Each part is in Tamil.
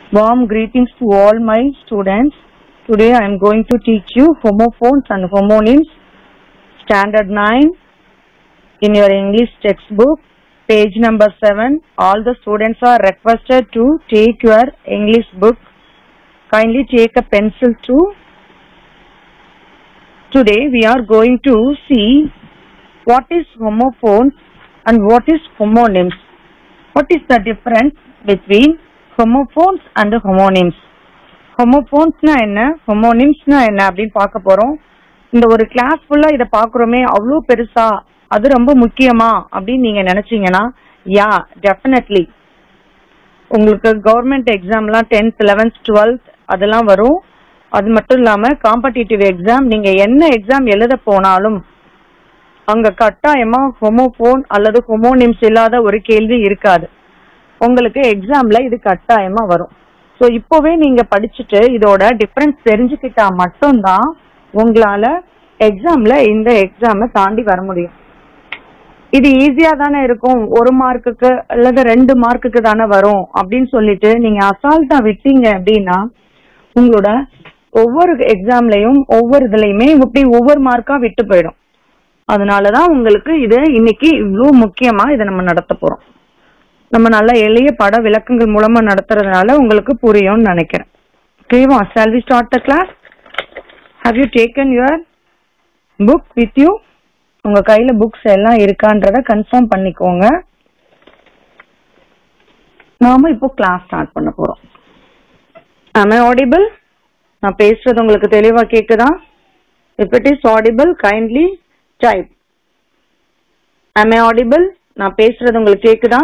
Warm greetings to all my students. Today I am going to teach you homophones and homonyms, standard 9 in your English textbook, page number 7. All the students are requested to take your English book. Kindly take a pencil too. Today we are going to see what is homophones and what is homonyms. What is the difference between homophones and homonyms? ஹோமோஃபோன்ஸ்னா என்ன ஹோமோனிம்ஸ்னா என்ன அப்படின்னு பார்க்க போறோம் இந்த ஒரு கிளாஸ் ஃபுல்லா இதை பார்க்குறோமே அவ்வளோ பெருசா அது ரொம்ப முக்கியமா அப்படின்னு நீங்க நினைச்சீங்கன்னா யா டெஃபினெட்லி உங்களுக்கு கவர்மெண்ட் எக்ஸாம்லாம் டென்த் லெவன்த் டுவெல்த் அதெல்லாம் வரும் அது மட்டும் இல்லாம காம்படிட்டிவ் எக்ஸாம் நீங்க என்ன எக்ஸாம் எழுத போனாலும் அங்க கட்டாயமா ஹோமோஃபோன் அல்லது ஹோமோனிம்ஸ் இல்லாத ஒரு கேள்வி இருக்காது உங்களுக்கு எக்ஸாம்ல இது கட்டாயமா வரும் ஸோ இப்போவே நீங்க படிச்சுட்டு இதோட டிஃபரன்ஸ் தெரிஞ்சுக்கிட்டா மட்டும்தான் உங்களால எக்ஸாம்ல இந்த எக்ஸாமை தாண்டி வர முடியும் இது ஈஸியா தானே இருக்கும் ஒரு மார்க்குக்கு அல்லது ரெண்டு மார்க்குக்கு தானே வரும் அப்படின்னு சொல்லிட்டு நீங்க அசால்ட்டா விட்டீங்க அப்படின்னா உங்களோட ஒவ்வொரு எக்ஸாம்லயும் ஒவ்வொரு இதுலயுமே இப்படி ஒவ்வொரு மார்க்கா விட்டு போயிடும் அதனாலதான் உங்களுக்கு இது இன்னைக்கு இவ்வளவு முக்கியமா இதை நம்ம நடத்த போறோம் நம்ம நல்ல எளிய பட விளக்கங்கள் மூலமா நடத்துறதுனால உங்களுக்கு புரியும்னு நினைக்கிறேன் ஓகேவா shall we start the class have you taken your book with you உங்க கையில புக்ஸ் எல்லாம் இருக்கான்றத கன்ஃபார்ம் பண்ணிக்கோங்க நாம இப்போ கிளாஸ் ஸ்டார்ட் பண்ண போறோம் am I audible நான் பேசுறது உங்களுக்கு தெளிவா கேக்குதா if it is audible kindly type am I audible நான் பேசுறது உங்களுக்கு கேக்குதா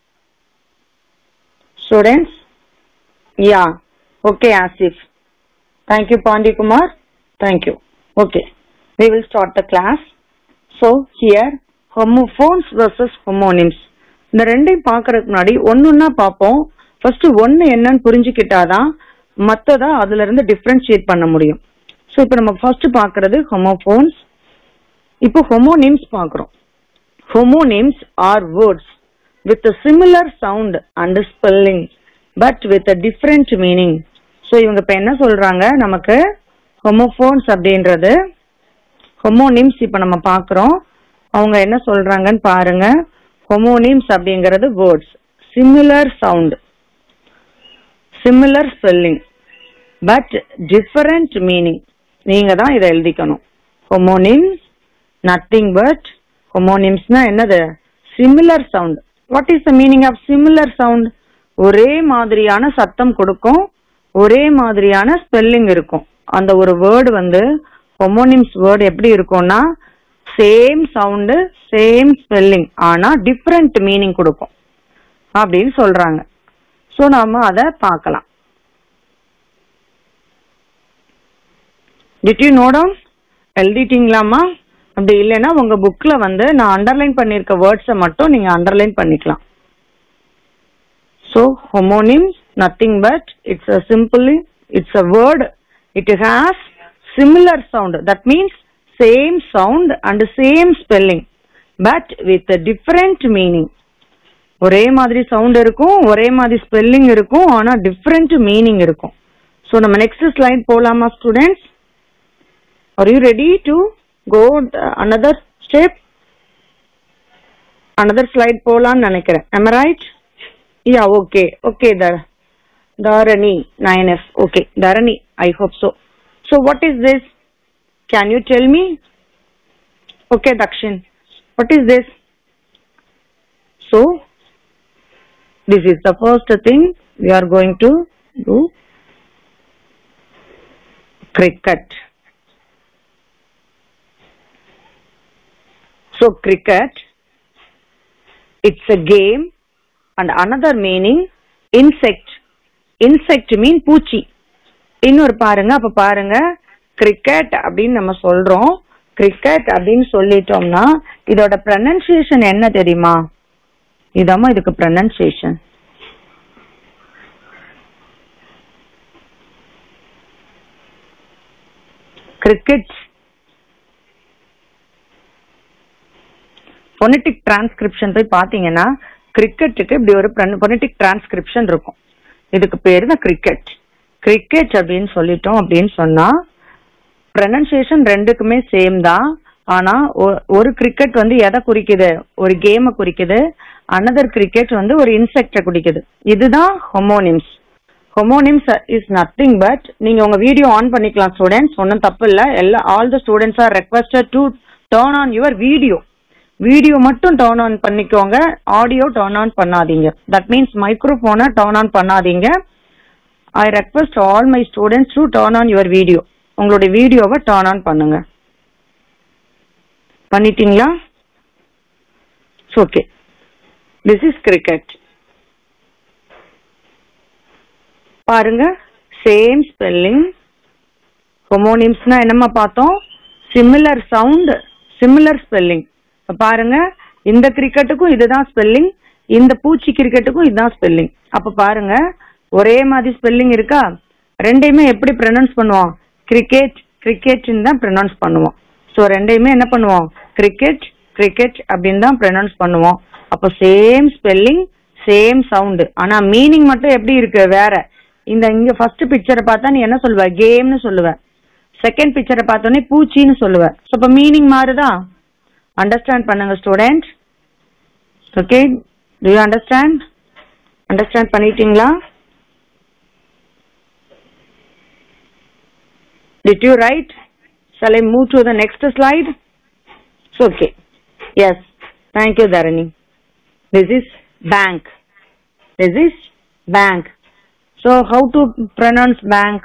students yeah okay Asif thank you Pandi Kumar thank you okay we will start the class so here homophones versus homonyms இந்த ரெண்டையும் பார்க்கறதுக்கு முன்னாடி ஒன்னொன்னா பார்ப்போம் ஃபர்ஸ்ட் ஒன்னு என்னன்னு புரிஞ்சுக்கிட்டாதான் மத்ததா அதுல இருந்து டிஃபரன்ஷியேட் பண்ண முடியும் ஸோ இப்போ நம்ம ஃபர்ஸ்ட் பார்க்கறது ஹோமோஃபோன்ஸ் இப்போ ஹோமோனிம்ஸ் பார்க்குறோம் homonyms are words with a similar sound and spelling but with a different meaning so இவங்க இப்போ என்ன சொல்றாங்க நமக்கு ஹோமோஃபோன்ஸ் அப்படின்றது ஹோமோனிம்ஸ் இப்போ நம்ம பார்க்குறோம் அவங்க என்ன சொல்றாங்கன்னு பாருங்க ஹோமோனிம்ஸ் அப்படிங்கிறது words similar sound similar spelling but different meaning நீங்க தான் இதை எழுதிக்கணும் ஹோமோனிம்ஸ் நத்திங் பட் ஹோமோனிம்ஸ்னா என்னது similar sound what is the meaning of similar sound ஒரே மாதிரியான சத்தம் கொடுக்கும் ஒரே மாதிரியான ஸ்பெல்லிங் இருக்கும் அந்த ஒரு வேர்டு வந்து ஹொமோனிம்ஸ் வேர்டு எப்படி இருக்கும்னா சேம் சவுண்டு சேம் ஸ்பெல்லிங் ஆனா டிஃப்ரெண்ட் மீனிங் கொடுக்கும் அப்படின்னு சொல்றாங்க ஸோ நாம அதை பார்க்கலாம் டிட் யூ நோடம் எழுதிட்டீங்களாமா அப்படி இல்லைன்னா உங்க புக்ல வந்து நான் அண்டர்லைன் பண்ணிருக்க வேர்ட்ஸை மட்டும் நீங்க அண்டர்லைன் பண்ணிக்கலாம் so homonyms nothing but it's a simply it's a word it has similar sound that means same sound and same spelling but with different meaning ஒரே மாதிரி சவுண்ட் இருக்கும் ஒரே மாதிரி ஸ்பெல்லிங் இருக்கும் ஆனா டிஃப்ரெண்ட் மீனிங் இருக்கும் ஸோ நம்ம நெக்ஸ்ட் ஸ்லைட் போலாமா students are you ready to go the another step another slide போலாம்னு நினைக்கிறேன் am i right yeah okay okay the dharani 9f okay dharani i hope so so what is this can you tell me okay dakshin what is this so this is the first thing we are going to do cricket So cricket, it's a game and another meaning insect. Insect mean பூச்சி இன்னொரு பாருங்க அப்ப பாருங்க கிரிக்கெட் அப்படின்னு நம்ம சொல்றோம் கிரிக்கெட் அப்படின்னு சொல்லிட்டோம்னா இதோட ப்ரனன்சியேஷன் என்ன தெரியுமா இதாம்மா இதுக்கு ப்ரனன்சியேஷன் கிரிக்கெட் பொனட்டிக் டிரான்ஸ்கிரிப்ஷன் போய் பாத்தீங்கன்னா கிரிக்கெட்டுக்கு இப்படி ஒரு பொனட்டிக் டிரான்ஸ்கிரிப்ஷன் இருக்கும் இதுக்கு பேரு தான் கிரிக்கெட் கிரிக்கெட் அப்படின்னு சொல்லிட்டோம் அப்படின்னு சொன்னா ப்ரனன்சியேஷன் ரெண்டுக்குமே சேம் தான் ஆனா ஒ- ஒரு கிரிக்கெட் வந்து எதை குறிக்குது ஒரு கேமை குறிக்குது அனதர் கிரிக்கெட் வந்து ஒரு இன்செக்டை குறிக்குது இதுதான் homonyms homonyms is nothing but நீங்க உங்க வீடியோ ஆன் பண்ணிக்கலாம் ஸ்டூடெண்ட்ஸ் ஒன்றும் தப்பு இல்ல எல்லா all the students are requested to turn on your video video மட்டும் டர்ன் ஆன் பண்ணிக்கோங்க ஆடியோ டர்ன் ஆன் பண்ணாதீங்க தட் மீன்ஸ் மைக்ரோஃபோனை டர்ன் ஆன் பண்ணாதீங்க I request all my students to turn on your video உங்களுடைய வீடியோவை டர்ன் ஆன் பண்ணுங்க பண்ணிட்டீங்களா ஓகே திஸ் இஸ் கிரிக்கெட் பாருங்க சேம் ஸ்பெல்லிங் ஹொமோனிம்ஸ்னா என்னம்மா பார்த்தோம் சிமிலர் சவுண்ட் சிமிலர் ஸ்பெல்லிங் பாருங்க இந்த கிரிக்கெட்டுக்கும் இதுதான் ஸ்பெல்லிங் இந்த பூச்சி கிரிக்கெட்டுக்கும் இதுதான் ஸ்பெல்லிங் அப்ப பாருங்க ஒரே மாதிரி ஸ்பெல்லிங் இருக்கா ரெண்டையுமே எப்படி ப்ரொனவுன்ஸ் பண்ணுவோம் கிரிக்கெட் கிரிக்கெட்னு தான் ப்ரொனவுன்ஸ் பண்ணுவோம் ஸோ ரெண்டையுமே என்ன பண்ணுவோம் கிரிக்கெட் கிரிக்கெட் அப்படின்னு தான் ப்ரொனவுன்ஸ் பண்ணுவோம் அப்போ சேம் ஸ்பெல்லிங் சேம் சவுண்டு ஆனா மீனிங் மட்டும் எப்படி இருக்கு வேற இந்த இங்க ஃபர்ஸ்ட் பிக்சரை பார்த்தா நீ என்ன சொல்லுவ கேம்னு சொல்லுவ செகண்ட் பிக்சரை பார்த்தோன்னே பூச்சின்னு சொல்லுவ ஸோ இப்போ மீனிங் மாறுதா அண்டர்ஸ்டாண்ட் பண்ணுங்க student okay do you understand understand பண்ணிட்டீங்களா Did you write? Shall I move to the next slide? It's okay. Yes. Thank you, Dharani. This is bank. This is bank. So how to pronounce bank?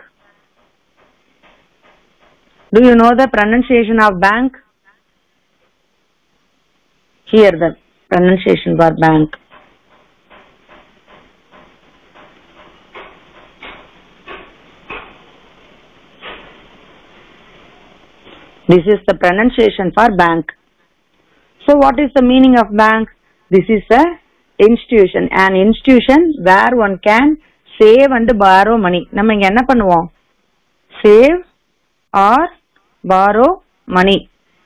Do you know the pronunciation of bank? Here the pronunciation for bank. This is the pronunciation for bank. So what is the meaning of bank? This is a institution. An institution where one can save and borrow money. நம்ம இங்க என்ன பண்ணுவோம் save or borrow money.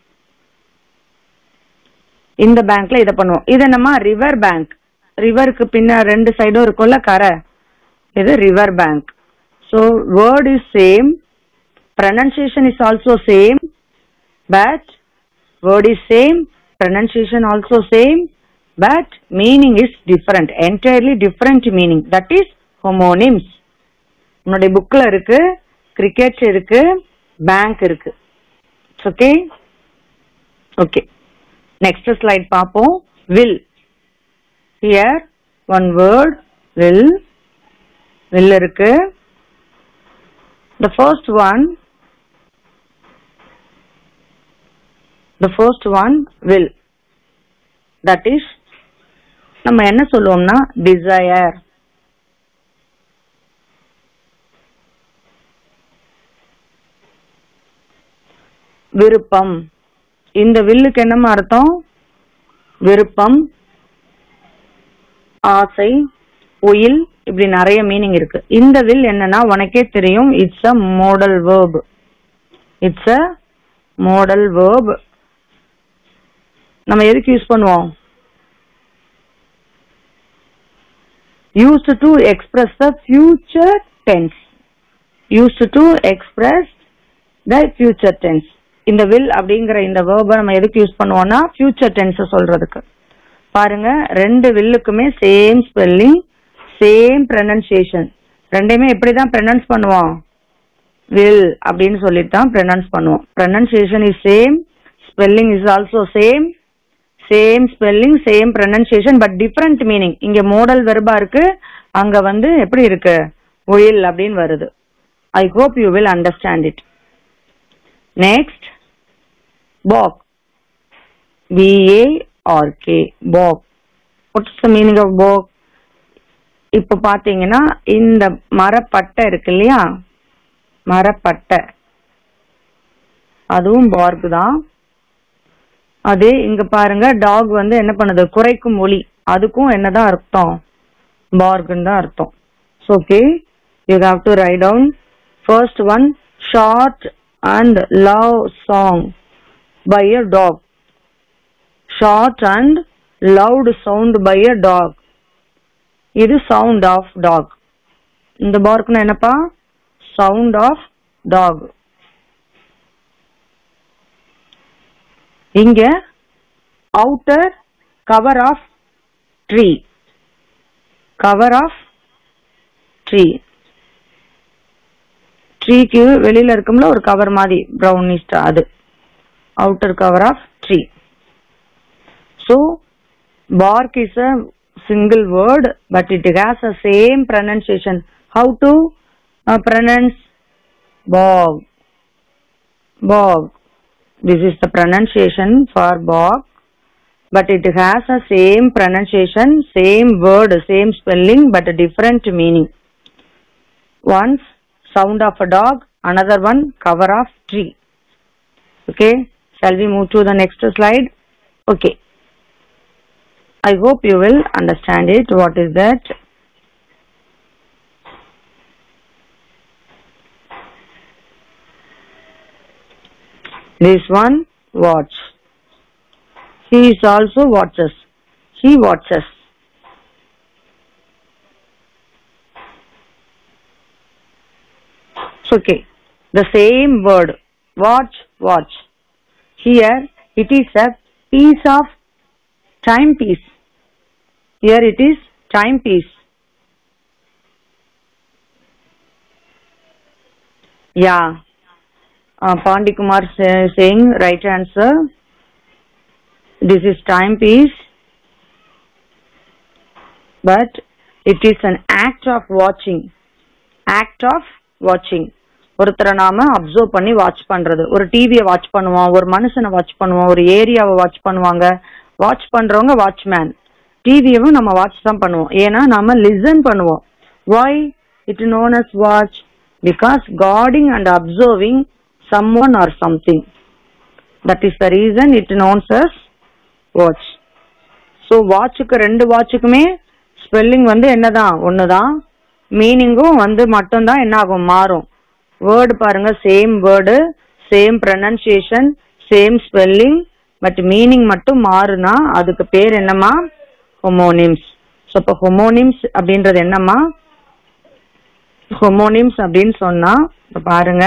இந்த பேங்க்ல இத பண்ணுவோம் இது நம்ம ரிவர் பேங்க் ரிவருக்கு பின்ன ரெண்டு சைடும் இருக்கும்ல கரை இது river bank so word is same pronunciation is also same but word is same pronunciation also same but meaning is different entirely different meaning that is homonyms உன்னுடைய புக்ல இருக்கு கிரிக்கெட் இருக்கு பேங்க் இருக்கு ஓகே ஓகே நெக்ஸ்ட் ஸ்லைட் பார்ப்போம் will here one word will will இருக்கு the first one the first one will that is நம்ம என்ன சொல்லுவோம்னா desire விருப்பம் இந்த வில்லுக்கு என்னமா அர்த்தம் விருப்பம் ஆசை உயில் இப்படி நிறைய மீனிங் இருக்கு இந்த வில் என்னன்னா உனக்கே தெரியும் it's a modal verb it's a modal verb நம்ம எதுக்கு யூஸ் பண்ணுவோம் used to express the future tense used to express the future tense இந்த will அப்படிங்கிற இந்த verb நம்ம எதுக்கு யூஸ் பண்ணுவோம்னா future tense சொல்றதுக்கு பாருங்க ரெண்டு வில்லுக்குமே சேம் ஸ்பெல்லிங் சேம் ப்ரனன்சியேஷன் ரெண்டையுமே எப்படி தான் ப்ரனன்ஸ் பண்ணுவோம் வில் அப்படின்னு சொல்லிட்டு தான் ப்ரனன்ஸ் பண்ணுவோம் pronunciation is same spelling is also same same spelling same pronunciation but different meaning இங்க மோடல் வெர்பா இருக்கு அங்க வந்து எப்படி இருக்கு ஒயில் அப்படின்னு வருது I hope you will understand it next bark B A R K bark what's the meaning of bark இப்ப பாத்தீங்கன்னா இந்த மரப்பட்டை இருக்கு இல்லையா மரப்பட்டை அதுவும் பார்க் தான் அதே இங்க பாருங்க டாக் வந்து என்ன பண்ணுது குறைக்கும் ஒலி அதுக்கும் என்னதான் அர்த்தம் பார்க்னு தான் அர்த்தம் okay you have to write down first one short and loud sound by a dog short and loud sound by a dog இது சவுண்ட் ஆஃப் டாக் இந்த பார்க்னா என்னப்பா சவுண்ட் ஆஃப் டாக் இங்க outer cover of tree cover of tree ட்ரீக்கு வெளியில இருக்கும்ல ஒரு கவர் மாதிரி ப்ரௌனிஸ்ட் அது outer cover of tree so bark is a single word but it has a same pronunciation how to uh, pronounce bog bog this is the pronunciation for bog but it has a same pronunciation same word same spelling but a different meaning once sound of a dog another one cover of tree okay shall we move to the next slide okay I hope you will understand it. What is that? This one, watch. He is also watches. He watches. It's okay. The same word. Watch, watch. Here, it is a piece of timepiece. Here it is timepiece. Yeah. Uh, Pandikumar say, saying right answer. This is timepiece. But it is an act of watching. Act of watching. ஒருத்தரை நாம அப்சர்வ் பண்ணி வாட்ச் பண்றது ஒரு டிவியை வாட்ச் பண்ணுவோம் ஒரு மனுஷனை வாட்ச் பண்ணுவோம் ஒரு ஏரியாவை வாட்ச் பண்ணுவாங்க வாட்ச் பண்றவங்க வாட்ச்மேன் டிவியவும் நம்ம வாட்ச் தான் பண்ணுவோம் ஏன்னா நம்ம லிசன் பண்ணுவோம் why it known as watch because guarding and observing some one or something that is the reason it knowns as watch so வாட்சுக்கு ரெண்டு வாட்சுக்குமே ஸ்பெல்லிங் வந்து என்னதான் ஒண்ணுதான் மீனிங்கும் வந்து மட்டும்தான் என்ன ஆகும் மாறும் வேர்டு பாருங்க same word same pronunciation same spelling but meaning மட்டும் மாறுனா அதுக்கு பேர் என்னம்மா ஹொமோனிம்ஸ் ஸோ இப்போ ஹொமோனிம்ஸ் அப்படின்றது என்னம்மா ஹொமோனிம்ஸ் அப்படின்னு சொன்னா இப்போ பாருங்க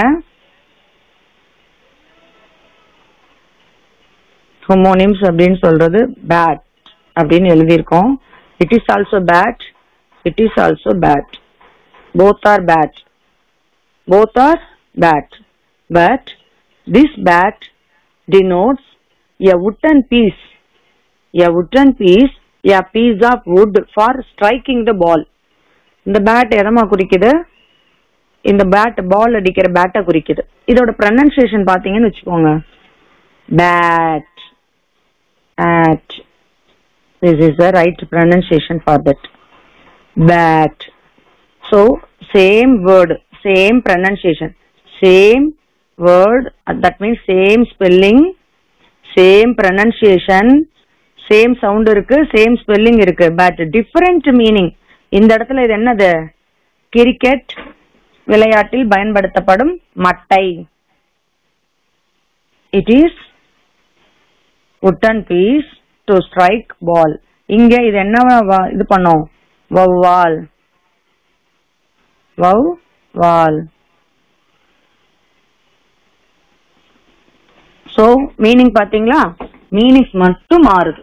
ஹொமோனிம்ஸ் அப்படின்னு சொல்றது பேட் அப்படின்னு எழுதியிருக்கோம் it is also bat it is also bat both are bat both are bat but this bat denotes a wooden piece a wooden piece a piece of wood for striking the ball இந்த பேட் எதமா குறிக்குது இந்த பேட் பால் அடிக்கிற பேட்டை குறிக்குது இதோட ப்ரனன்சியேஷன் பாத்தீங்கன்னு வச்சுக்கோங்க bat at this is the right pronunciation for that bat so same word same pronunciation same word uh, that means same spelling same pronunciation same sound இருக்கு same spelling இருக்கு but different meaning இந்த இடத்துல இது என்னது கிரிக்கெட் விளையாட்டில் பயன்படுத்தப்படும் மட்டை it is wooden piece to strike ball இங்க இது என்ன வ- இது பண்ணோம் வௌவால் வௌ வால் சோ மீனிங் பாத்தீங்களா மீனிங்ஸ் மட்டும் மாறுது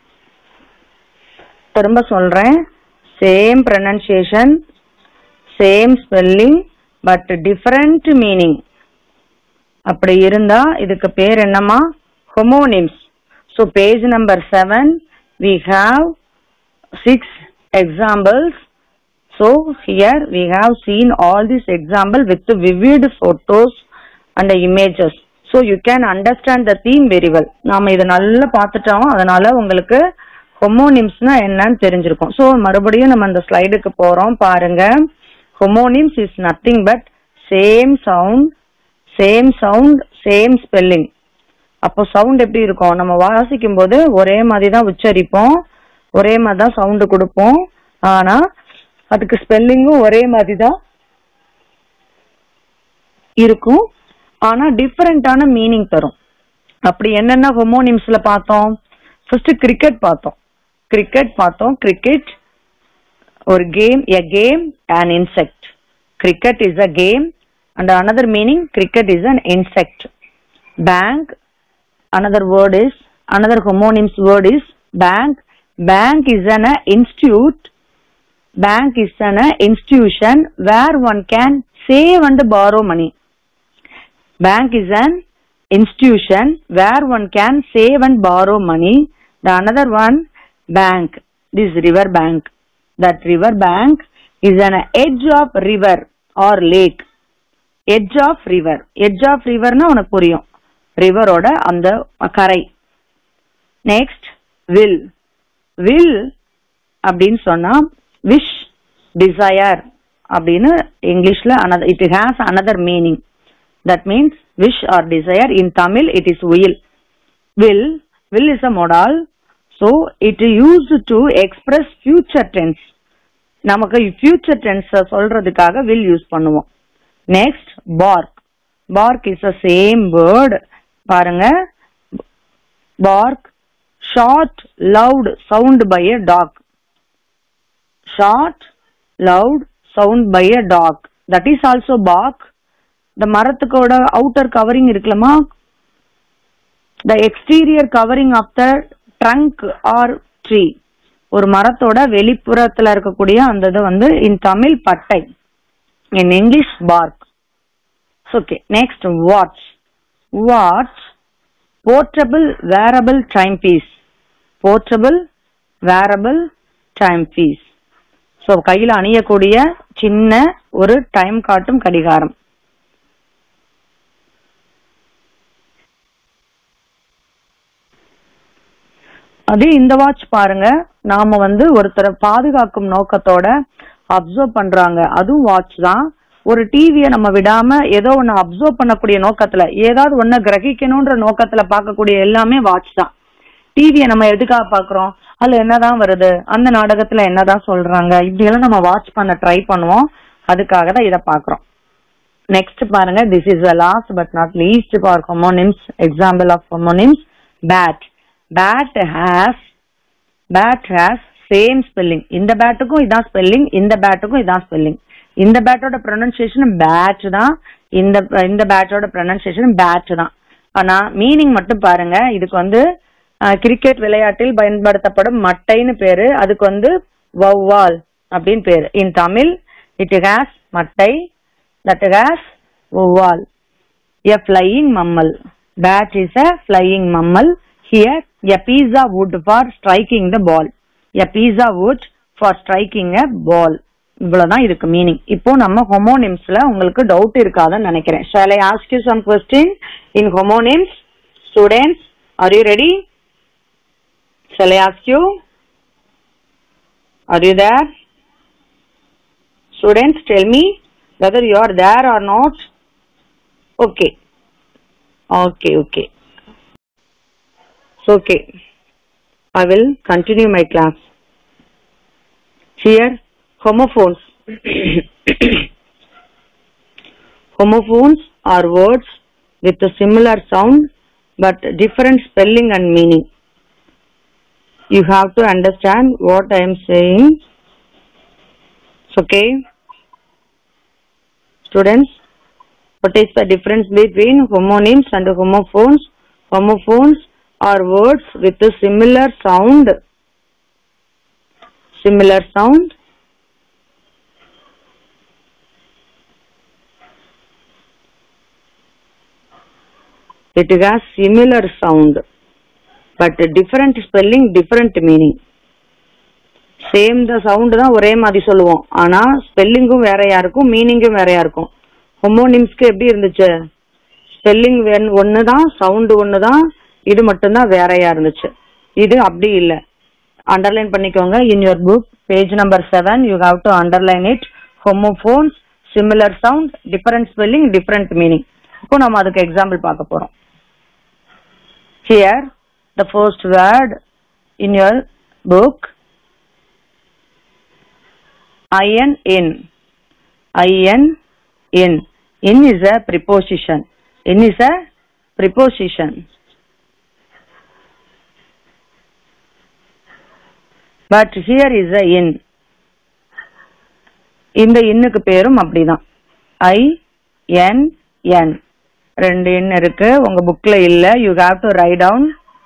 திரும்ப சொல்றேன் same pronunciation same spelling but different meaning அப்படி இருந்தா இதுக்கு பேர் என்னமா homonyms so page number seven we have six examples So here we have seen all these example with the vivid photos and the images. So you can understand the theme very well. நாம இதை நல்லா பார்த்துட்டோம் அதனால உங்களுக்கு ஹொமோனிம்ஸ்னா என்னன்னு தெரிஞ்சிருக்கும் ஸோ மறுபடியும் நம்ம அந்த ஸ்லைடுக்கு போறோம் பாருங்க homonyms is nothing but same sound same sound same spelling அப்போ சவுண்ட் எப்படி இருக்கும் நம்ம வாசிக்கும் போது ஒரே மாதிரி தான் உச்சரிப்போம் ஒரே மாதிரி தான் சவுண்டு கொடுப்போம் ஆனா அதுக்கு ஸ்பெல்லிங்கும் ஒரே மாதிரி தான் இருக்கும் ஆனா டிஃபரெண்டான மீனிங் தரும் அப்படி என்னென்ன ஹொமோனிம்ஸ்ல பார்த்தோம் ஃபர்ஸ்ட் கிரிக்கெட் பார்த்தோம் கிரிக்கெட் பார்த்தோம் கிரிக்கெட் ஒரு game a game and insect cricket is a game and another meaning cricket is an insect bank another word is another homonyms word is bank bank is an uh, institute bank is an uh, institution where one can save and borrow money bank is an institution where one can save and borrow money the another one bank this river bank that river bank is an edge of river or lake edge of river edge of riverனா உனக்கு புரியும் ரிவரோட அந்த கரை நெக்ஸ்ட் வில் வில் அப்படின்னு சொன்னா விஷ் டிசையர் அப்படின்னு இங்கிலீஷ்ல another it has another meaning that means wish or desire in tamil it is will will will is a modal so it used to express future tense நமக்கு ஃபியூச்சர் டென்ஸ் சொல்றதுக்காக வில் யூஸ் பண்ணுவோம் next bark bark is a same word பாருங்க bark short loud sound by a dog short loud sound by a dog that is also bark இந்த மரத்துக்கோட அவுட்டர் கவரிங் இருக்குல்லமா the exterior covering of the trunk or tree ஒரு மரத்தோட வெளிப்புறத்துல இருக்கக்கூடிய அந்த இது வந்து இன் தமிழ் பட்டை in English bark okay next watch watch portable wearable timepiece portable wearable timepiece so கையில் அணியக்கூடிய சின்ன ஒரு டைம் காட்டும் கடிகாரம் அதே இந்த வாட்ச் பாருங்க நாம வந்து ஒருத்தரை பாதுகாக்கும் நோக்கத்தோட அப்சர்வ் பண்றாங்க அதுவும் வாட்ச் தான் ஒரு டிவிய நம்ம விடாம ஏதோ ஒண்ணு அப்சர்வ் பண்ணக்கூடிய நோக்கத்துல ஏதாவது ஒண்ண கிரகிக்கணும்ன்ற நோக்கத்துல பார்க்கக்கூடிய எல்லாமே வாட்ச் தான் டிவிய நம்ம எதுக்காக பாக்குறோம் அதுல என்னதான் வருது அந்த நாடகத்துல என்னதான் சொல்றாங்க இப்படி எல்லாம் நம்ம வாட்ச் பண்ண ட்ரை பண்ணுவோம் அதுக்காக தான் இதை பாக்குறோம் நெக்ஸ்ட் பாருங்க this is the last but not least for homonyms example of homonyms bat bat has bat has same spelling இந்த பேட்டுக்கும் இதான் ஸ்பெல்லிங் இந்த பேட்டுக்கும் இதான் ஸ்பெல்லிங் இந்த பேட்டோட ப்ரொனன்சியேஷன் பேட் தான் இந்த இந்த பேட்டோட ப்ரொனன்சியேஷன் பேட் தான் ஆனா மீனிங் மட்டும் பாருங்க இதுக்கு வந்து கிரிக்கெட் விளையாட்டில் பயன்படுத்தப்படும் மட்டைன்னு பேரு அதுக்கு வந்து வௌவால் அப்படின்னு பேரு இன் தமிழ் இட் ஹேஸ் மட்டை தட் ஹேஸ் வௌவால் a flying mammal bat is a flying mammal here a piece of wood for striking the ball a piece of wood for striking a ball இவ்வளவுதான் இதுக்கு மீனிங் இப்போ நம்ம ஹொமோனிம்ஸ்ல உங்களுக்கு டவுட் இருக்காதுன்னு நினைக்கிறேன் shall I ask you some question in homonyms students are you ready shall I ask you are you there students tell me whether you are there or not okay okay okay so okay i will continue my class here homophones homophones are words with a similar sound but different spelling and meaning you have to understand what i am saying okay students what is the difference between homonyms and homophones homophones are words with a similar sound similar sound it has similar sound but different spelling different meaning same the sound தான் ஒரே மாதிரி சொல்லுவோம் ஆனா ஸ்பெல்லிங்கும் வேறையா இருக்கும் மீனிங்கும் வேறையா இருக்கும் ஹொமோனிம்ஸ்க்கு எப்படி இருந்துச்சு ஸ்பெல்லிங் ஒன்னு தான் சவுண்ட் ஒன்னு தான் இது மட்டும்தான் வேறையா இருந்துச்சு இது அப்படி இல்ல அண்டர்லைன் பண்ணிக்கோங்க in your book page number seven you have to underline it homophones similar sound different spelling different meaning இப்போ நம்ம அதுக்கு எக்ஸாம்பிள் பார்க்க போறோம் here the first word in your book in in in in in is a preposition in is a preposition but here is a in இந்த இன்னுக்கு பேரும் அப்படிதான் ஐ என் என் ரெண்டு எண் இருக்கு உங்க புக்ல இல்ல you have to write down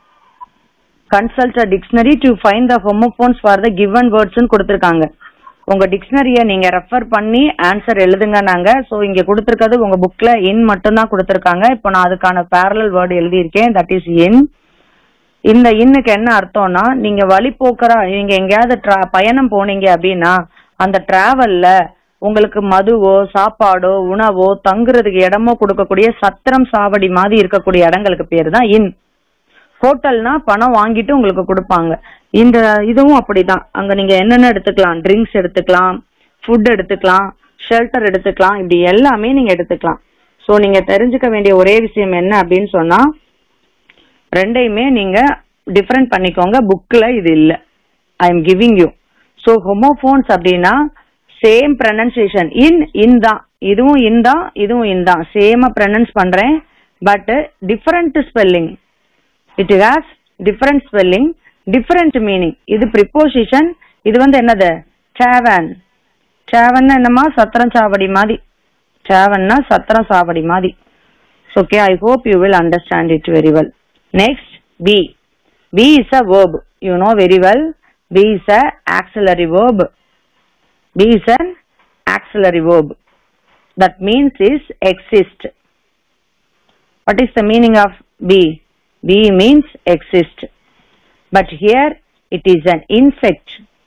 consult a dictionary to find the homophones for the given வேர்ட்ஸ்னு கொடுத்துருக்காங்க உங்க டிக்ஷனரிய நீங்க ரெஃபர் பண்ணி ஆன்சர் எழுதுங்க நாங்க சோ இங்க கொடுத்துருக்கிறது உங்க புக்ல இன் மட்டும் தான் கொடுத்துருக்காங்க இப்போ நான் அதுக்கான பேரலல் வேர்டு எழுதியிருக்கேன் தட் இஸ் இன் இந்த இன்னுக்கு என்ன அர்த்தம்னா நீங்க வழி போக்குறா நீங்க எங்கேயாவது tra- பயணம் போனீங்க அப்படின்னா அந்த டிராவல்ல உங்களுக்கு மதுவோ சாப்பாடோ உணவோ தங்குறதுக்கு இடமோ கொடுக்கக்கூடிய சத்திரம் சாவடி மாதிரி இருக்கக்கூடிய இடங்களுக்கு பேரு தான் இன் ஹோட்டல்னா பணம் வாங்கிட்டு உங்களுக்கு கொடுப்பாங்க இந்த இதுவும் அப்படிதான் அங்க நீங்க என்னென்ன எடுத்துக்கலாம் ட்ரிங்க்ஸ் எடுத்துக்கலாம் ஃபுட் எடுத்துக்கலாம் ஷெல்டர் எடுத்துக்கலாம் இப்படி எல்லாமே நீங்க எடுத்துக்கலாம் சோ நீங்க தெரிஞ்சுக்க வேண்டிய ஒரே விஷயம் என்ன அப்படின்னு சொன்னா ரெண்டையுமே நீங்க டிஃபரெண்ட் பண்ணிக்கோங்க புக்ல இது இல்ல I am giving you so homophones அப்படின்னா சேம் ப்ரனன்சியேஷன் இன் இன் தான் இதுவும் இன் தான் இதுவும் இன் தான் சேமா ப்ரனன்ஸ் பண்றேன் but different spelling it has different spelling different meaning இது ப்ரிப்போசிஷன் இது வந்து என்னது சேவன் சேவன்னா என்னமா சத்திரம் சாவடி மாதிரி சேவன்னா சத்திரம் சாவடி மாதிரி okay i hope you will understand it very well next be be is a verb you know very well be is a auxiliary verb be is an auxiliary verb that means is exist what is the meaning of be be means exist but here it is an insect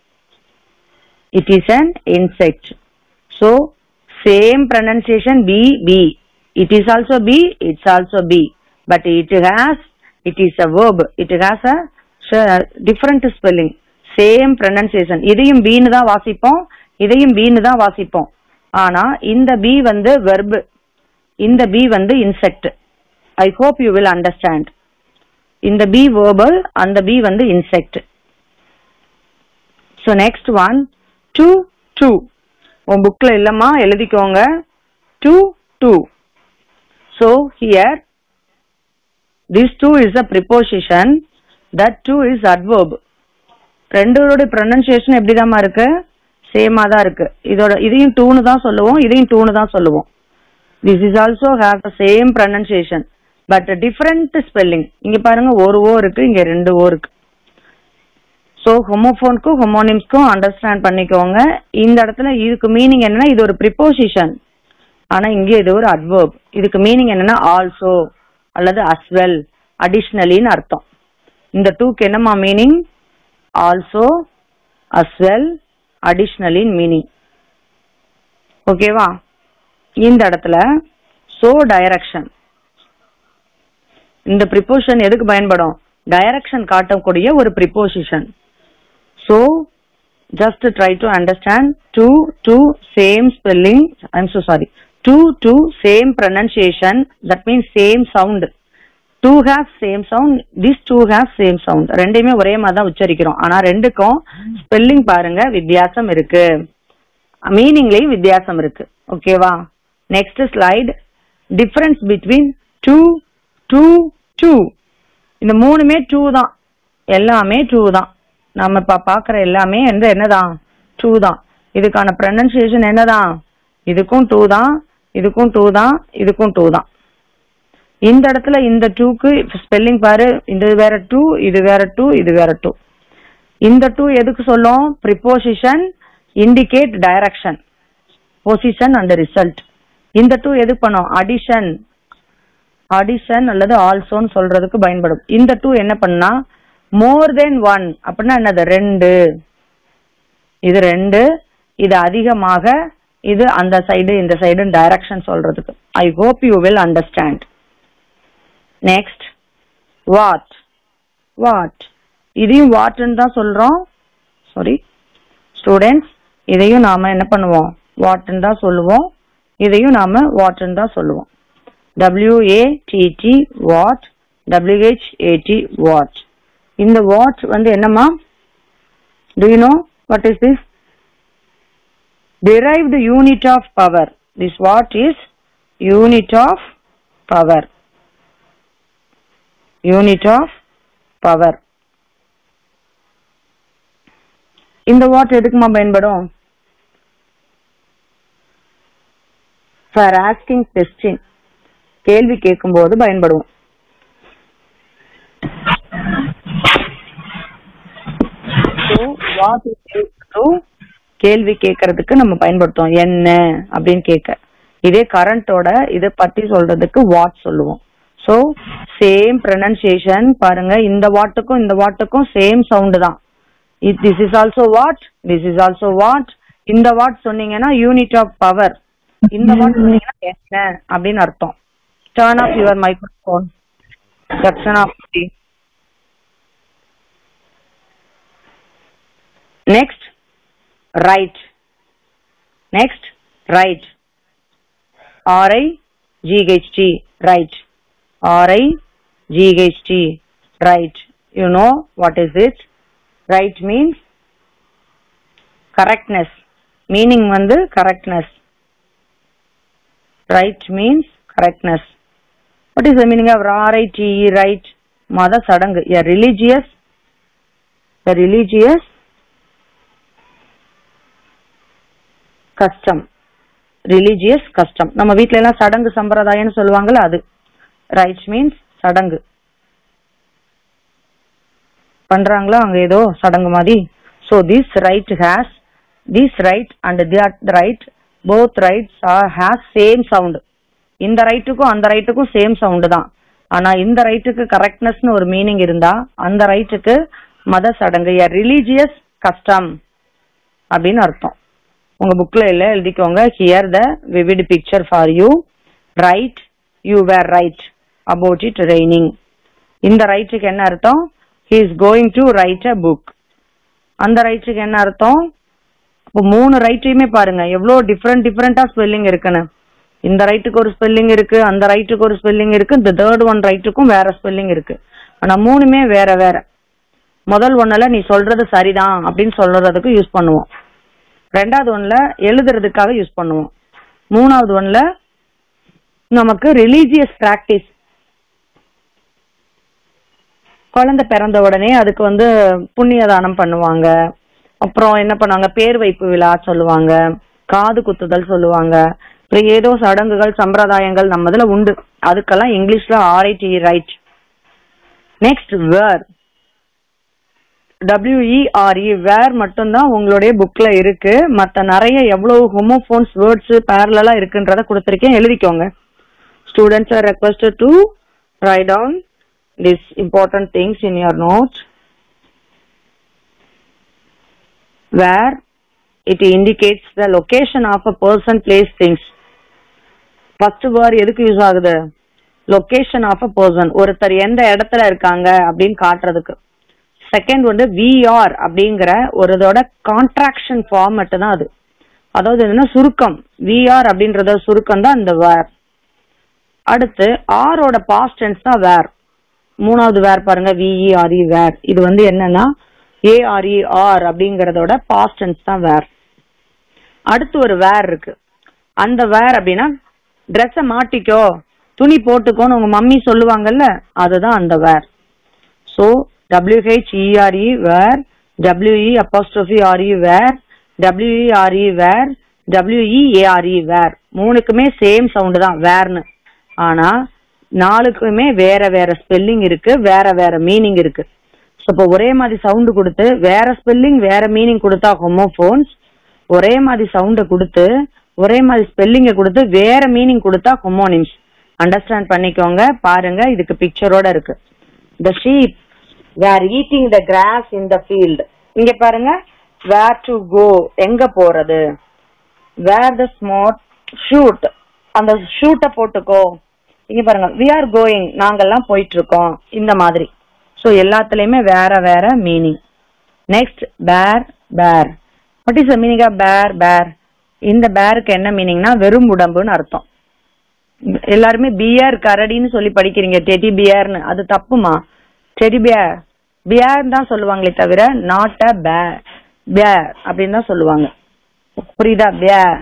it is an insect so same pronunciation be be it is also be it's also be but it has it is a verb it has a sh- different spelling same pronunciation இதையும் பீன்னு தான் வாசிப்போம் இதையும் பீன்னு தான் வாசிப்போம் ஆனா இந்த பி வந்து verb இந்த பி வந்து insect I hope you will understand இந்த பி வேர்பல் அந்த பி வந்து insect so next one to too உன் புக்ல இல்லம்மா எழுதிக்கோங்க to too so here this to is a preposition that too is adverb ரெண்டோட ப்ரொனன்சியேஷன் எப்படிதாம்மா இருக்கு சேமா தான் இருக்கு இதோட இதையும் டூன்னு தான் சொல்லுவோம் இதையும் டூன்னு தான் சொல்லுவோம் this is also have the same pronunciation but different spelling இங்க பாருங்க ஒரு ஓ இருக்கு இங்க ரெண்டு ஓ இருக்கு ஸோ ஹோமோஃபோனுக்கும் ஹோமோனிம்ஸ்க்கும் அண்டர்ஸ்டாண்ட் பண்ணிக்கோங்க இந்த இடத்துல இதுக்கு மீனிங் என்னன்னா இது ஒரு ப்ரிப்போசிஷன் ஆனா இங்க இது ஒரு அட்வர்ப் இதுக்கு மீனிங் என்னன்னா ஆல்சோ அல்லது அஸ்வெல் அடிஷ்னலின்னு அர்த்தம் இந்த டூக்கு என்னமா மீனிங் ஆல்சோ அஸ்வெல் அடிஷ்னலின் மீனிங் ஓகேவா இந்த இடத்துல சோ டைரக்ஷன் இந்த ப்ரிப்போசிஷன் எதுக்கு பயன்படும் டைரக்ஷன் காட்டக்கூடிய ஒரு preposition so just try to understand two two same spelling i'm so sorry two two same pronunciation that means same sound two have same sound these two have same sound ரெண்டையுமே ஒரே மாதிரி தான் உச்சரிக்கிறோம் ஆனா ரெண்டுக்கும் ஸ்பெல்லிங் பாருங்க வித்தியாசம் இருக்கு மீனிங்லயும் வித்தியாசம் இருக்கு ஓகேவா next slide difference between to too two இந்த மூணுமே டூ தான் எல்லாமே டூ தான் நம்ம இப்ப பாக்குற எல்லாமே எந்த என்னதான் டூ தான் இதுக்கான ப்ரனன்சியேஷன் என்னதான் இதுக்கும் டூ தான் இதுக்கும் டூ தான் இதுக்கும் டூ தான் இந்த இடத்துல இந்த டூக்கு ஸ்பெல்லிங் பாரு இது வேற டூ இது வேற டூ இது வேற டூ இந்த டூ எதுக்கு சொல்லும் preposition indicate direction position and result இந்த டூ எது பண்ணும் அடிஷன் அடிஷன் அல்லது ஆல்சோன்னு சொல்றதுக்கு பயன்படும் இந்த டூ என்ன பண்ணா மோர் தென் ஒன் அப்படின்னா என்னது ரெண்டு இது ரெண்டு இது அதிகமாக இது அந்த சைடு இந்த சைடு டைரக்ஷன் சொல்றதுக்கு I hope you will understand next watt what இதையும் வாட்னு தான் சொல்றோம் சாரி ஸ்டூடெண்ட்ஸ் இதையும் நாம என்ன பண்ணுவோம் வாட்னு தான் சொல்லுவோம் இதையும் நாம வாட்னு தான் சொல்லுவோம் டபிள்யூஏடிடி வாட் டபிள்யூஹெச்ஏடி வாட் இந்த வாட் வந்து என்னமா do you know what is this derived unit of power this watt is unit of power unit of power இந்த வாட் எதுக்குமா பயன்படும் ஃபார் ஆஸ்கிங் கொஸ்டின் கேள்வி கேட்கும்போது பயன்படுவோம் So, what is used to கேள்வி கேட்கறதுக்கு நம்ம பயன்படுத்துவோம் என்ன அப்படின்னு கேட்க இதே கரண்டோட இதை பத்தி சொல்றதுக்கு வாட் சொல்லுவோம் ஸோ சேம் ப்ரொனன்சியேஷன் பாருங்க இந்த வாட்டுக்கும் இந்த வாட்டுக்கும் சேம் சவுண்டு தான் this is also what this is also watt இந்த வாட் சொன்னீங்கன்னா யூனிட் ஆஃப் பவர் இந்த வாட் சொன்னீங்கன்னா என்ன அப்படின்னு அர்த்தம் turn off your microphone section off next right next right R I G H T right R I G H T right you know what is it right means correctness meaning வந்து correctness right means correctness what is the meaning of R I T rite மத சடங்கு a religious a religious custom religious custom நம்ம வீட்ல எல்லாம் சடங்கு சம்பிரதாயம்னு சொல்லுவாங்கல்ல அது ரைட் மீன்ஸ் சடங்கு பண்றாங்களா அங்க ஏதோ சடங்கு மாதிரி so this right has this rite and that write both rights are has same sound இந்த ரைட்டுக்கும் அந்த ரைட்டுக்கும் சேம் சவுண்டு தான் ஆனா இந்த ரைட்டுக்கு கரெக்ட்னஸ்னு ஒரு மீனிங் இருந்தா அந்த ரைட்டுக்கு மத சடங்கு ரிலீஜியஸ் கஸ்டம் அப்படின்னு அர்த்தம் உங்க புக்ல இல்ல எழுதிக்கோங்க here the vivid picture for you right you were right about it raining இந்த ரைட்டுக்கு என்ன அர்த்தம் he is going to write a book அந்த ரைட்டுக்கு என்ன அர்த்தம் இப்போ மூணு ரைட்டையுமே பாருங்க எவ்வளவு டிஃப்ரெண்ட் டிஃப்ரெண்டா ஸ்பெல்லிங் இருக்குன்னு இந்த ரைட்டுக்கு ஒரு ஸ்பெல்லிங் இருக்கு அந்த ரைட்டுக்கு ஒரு ஸ்பெல்லிங் இருக்கு இந்த தேர்ட் ஒன் ரைட்டுக்கும் வேற ஸ்பெல்லிங் இருக்கு ஆனா மூணுமே வேற வேற முதல் ஒண்ணுல நீ சொல்றது சரிதான் அப்படின்னு சொல்றதுக்கு யூஸ் பண்ணுவோம் ரெண்டாவது ஒண்ணுல எழுதுறதுக்காக யூஸ் பண்ணுவோம் மூணாவது ஒண்ணுல நமக்கு ரிலீஜியஸ் பிராக்டிஸ் குழந்தை பிறந்த உடனே அதுக்கு வந்து புண்ணிய தானம் பண்ணுவாங்க அப்புறம் என்ன பண்ணுவாங்க பேர் வைப்பு விழா சொல்லுவாங்க காது குத்துதல் சொல்லுவாங்க அப்புறம் ஏதோ சடங்குகள் சம்பிரதாயங்கள் நம்ம இதுல உண்டு அதுக்கெல்லாம் இங்கிலீஷ்ல R I T rite next were W E R E were மட்டும்தான் உங்களுடைய புக்ல இருக்கு மத்த நிறைய எவ்வளவு ஹோமோபோன்ஸ் வேர்ட்ஸ் பேரலா இருக்குன்றத கொடுத்திருக்கேன் எழுதிக்கோங்க students are requested to write down these important things in your notes where it indicates the location of a person place things first word எதுக்கு யூஸ் ஆகுது லொகேஷன் ஆஃப் அ பர்சன் ஒருத்தர் எந்த இடத்துல இருக்காங்க அப்படின்னு காட்டுறதுக்கு செகண்ட் வந்து விஆர் அப்படிங்கிற ஒரு இதோட கான்ட்ராக்ஷன் ஃபார்மட் தான் அது அதாவது என்னன்னா சுருக்கம் விஆர் அப்படின்றத சுருக்கம் தான் இந்த வேர் அடுத்து ஆரோட பாஸ்ட் டென்ஸ் தான் வேர் மூணாவது வேர் பாருங்க விஇஆர்இ வேர் இது வந்து என்னன்னா ஏஆர்இ ஆர் அப்படிங்கறதோட பாஸ்ட் டென்ஸ் தான் வேர் அடுத்து ஒரு வேர் இருக்கு அந்த வேர் அப்படின்னா ட்ரெஸ்ஸ மாட்டிக்கோ துணி போட்டுக்கோன்னு உங்க மம்மி சொல்லுவாங்கல்ல அதுதான் அந்த where so W H E R E where W E apostrophe R E we're W E R E were W E A R E wear மூணுக்குமே சேம் சவுண்டு தான் வேர்னு ஆனா நாலுக்குமே வேற வேற ஸ்பெல்லிங் இருக்கு வேற வேற மீனிங் இருக்கு ஸோ இப்போ ஒரே மாதிரி சவுண்டு கொடுத்து வேற ஸ்பெல்லிங் வேற மீனிங் கொடுத்தா ஹோமோஃபோன்ஸ் ஒரே மாதிரி சவுண்டை கொடுத்து ஒரே மாதிரி ஸ்பெல்லிங்கை கொடுத்து வேற மீனிங் கொடுத்தா ஹொமோனிம்ஸ் அண்டர்ஸ்டாண்ட் பண்ணிக்கோங்க பாருங்க இதுக்கு பிக்சரோட இருக்கு the sheep were eating the grass in the field இங்க பாருங்க வேர் டு கோ எங்க போறது வேர் த ஸ்மார்ட் ஷூட் அந்த ஷூட்டை போட்டுக்கோ இங்க பாருங்க வி ஆர் கோயிங் நாங்கெல்லாம் போயிட்டு இருக்கோம் இந்த மாதிரி ஸோ எல்லாத்துலயுமே வேற வேற meaning next pair pear what is the meaning of pair pear இந்த பேருக்கு என்ன மீனிங்னா வெறும் உடம்புன்னு அர்த்தம் எல்லாருமே பியர் கரடின்னு சொல்லி படிக்கிறீங்க டெடி பியர்னு அது தப்புமா டெடி பியர் பியர் தான் சொல்லுவாங்களே தவிர நாட் அ பே பியர் அப்படின்னு தான் சொல்லுவாங்க புரியுதா பியர்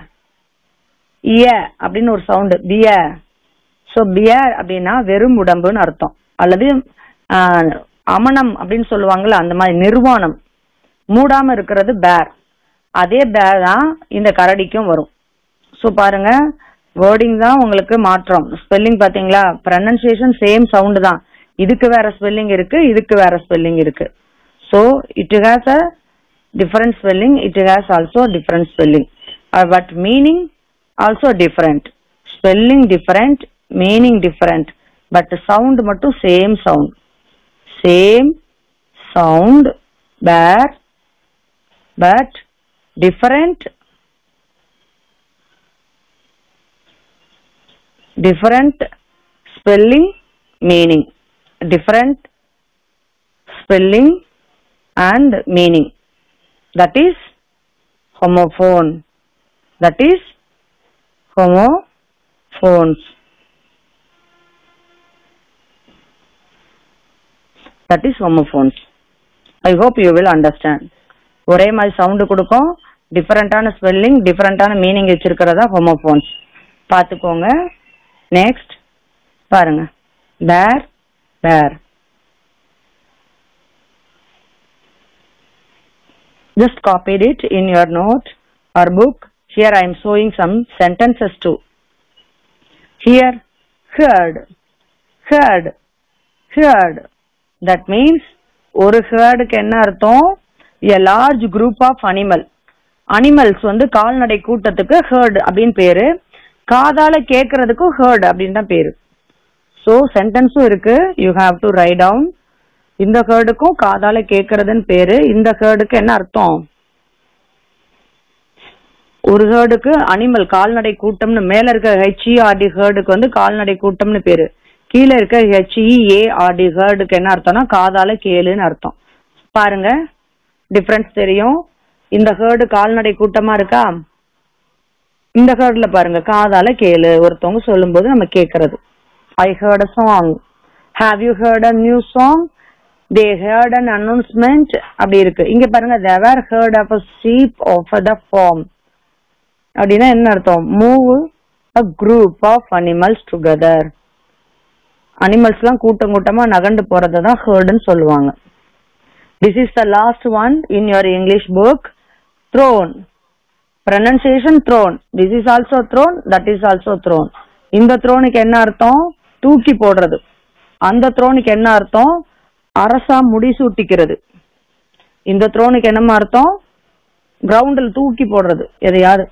இய அப்படின்னு ஒரு சவுண்டு பியர் ஸோ பியர் அப்படின்னா வெறும் உடம்புன்னு அர்த்தம் அல்லது ஆஹ், அமனம் அப்படின்னு சொல்லுவாங்கல்ல அந்த மாதிரி நிர்வாணம் மூடாம இருக்கிறது பேர் அதே பேர் தான் இந்த கரடிக்கும் வரும் ஸோ பாருங்க வேர்டிங் தான் உங்களுக்கு மாற்றம் ஸ்பெல்லிங் பாத்தீங்களா ப்ரனன்சியேஷன் சேம் சவுண்ட் தான் இதுக்கு வேற ஸ்பெல்லிங் இருக்கு இதுக்கு வேற ஸ்பெல்லிங் இருக்கு so it has a different spelling it has also different spelling but meaning also different spelling different meaning different but sound மட்டும் same sound same sound pair but different different spelling meaning different spelling and meaning that is homophone that is homophones that is homophones i hope you will understand ஒரே மாதிரி சவுண்டு கொடுக்கும் டிஃபரெண்டான ஸ்பெல்லிங் டிஃபரெண்டான மீனிங் வச்சிருக்கிறதா ஹோமோஃபோன்ஸ் பார்த்துக்கோங்க நெக்ஸ்ட் பாருங்க பேர் பேர் just copied it in your note or book here i am showing some sentences too here heard heard heard that means ஒரு ஹேர்டுக்கு என்ன அர்த்தம் a large group of animal animals வந்து கால்நடை கூட்டத்துக்கு ஹேர்டு அப்படின்னு பேரு காதால கேட்கறதுக்கும் ஹேர்ட் அப்படின்னு தான் பேரு ஸோ சென்டென்ஸும் இருக்கு you have to write down இந்த ஹேர்டுக்கும் காதால கேட்கறதுன்னு பேரு இந்த ஹேர்டுக்கு என்ன அர்த்தம் ஒரு ஹேர்டுக்கு அனிமல் கால்நடை கூட்டம்னு மேல இருக்க ஹெச்இஆர்டி ஹேர்டுக்கு வந்து கால்நடை கூட்டம்னு பேரு கீழே இருக்க ஹெச்இஏஆர்டி ஹேர்டுக்கு என்ன அர்த்தம்னா காதால கேளுன்னு அர்த்தம் பாருங்க டிஃபரன்ஸ் தெரியும் இந்த ஹேர்டு கால்நடை கூட்டமா இருக்கா இந்த ஹேர்ட்ல பாருங்க காதால கேளு ஒருத்தவங்க சொல்லும்போது நம்ம கேக்குறது I heard a song have you heard a new song they heard an announcement அப்படி இருக்கு இங்க பாருங்க they were herd of a sheep of the farm அப்படின்னா என்ன அர்த்தம் move a group of animals together animals எல்லாம் கூட்டம் கூட்டமா நகண்டு போறதை தான் ஹேர்டுன்னு சொல்லுவாங்க this is the last one in your English book throne pronunciation throne this is also throne that is also throne இந்த த்ரோனுக்கு என்ன அர்த்தம் தூக்கி போடுறது அந்த த்ரோனுக்கு என்ன அர்த்தம் அரசா முடிசூட்டிக்கிறது இந்த த்ரோனுக்கு என்னமா அர்த்தம் கிரவுண்டில் தூக்கி போடுறது எதையாவது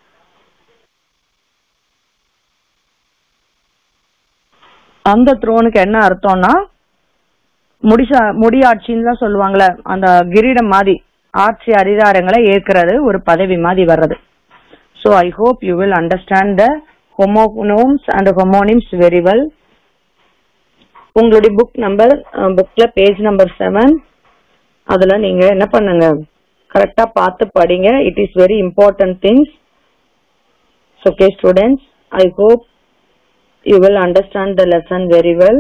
அந்த த்ரோனுக்கு என்ன அர்த்தம்னா முடிசா முடியாட்சின்னு தான் சொல்லுவாங்கல்ல அந்த கிரீடம் மாதிரி ஆட்சி அதிகாரங்களை ஏற்கிறது ஒரு பதவி மாதிரி வர்றது so I hope you will understand the homophones and homonyms very well உங்களுடைய புக் நம்பர் புக்ல பேஜ் நம்பர் செவன் அதுல நீங்க என்ன பண்ணுங்க கரெக்டா பார்த்து படிங்க it is very important things okay students I hope you will understand the lesson very well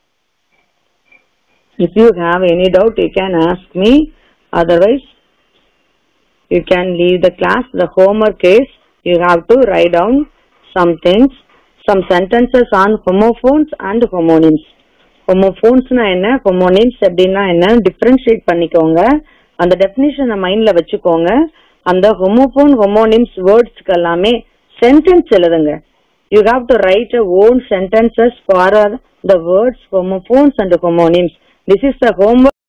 if you have any doubt you can ask me otherwise you can leave the class the homework is you have to write down some things some sentences on homophones and homonyms homophonesனா என்ன homonyms அப்படின்னா என்ன டிஃபரன்ஷியேட் பண்ணிக்கோங்க அந்த டெஃபினிஷனை மைண்ட்ல வச்சுக்கோங்க அந்த ஹோமோபோன் ஹோமோனிம்ஸ் வேர்ட்ஸ்க்கு எல்லாமே சென்டென்ஸ் எழுதுங்க you have to write a own sentences for the words homophones and homonyms this is the homework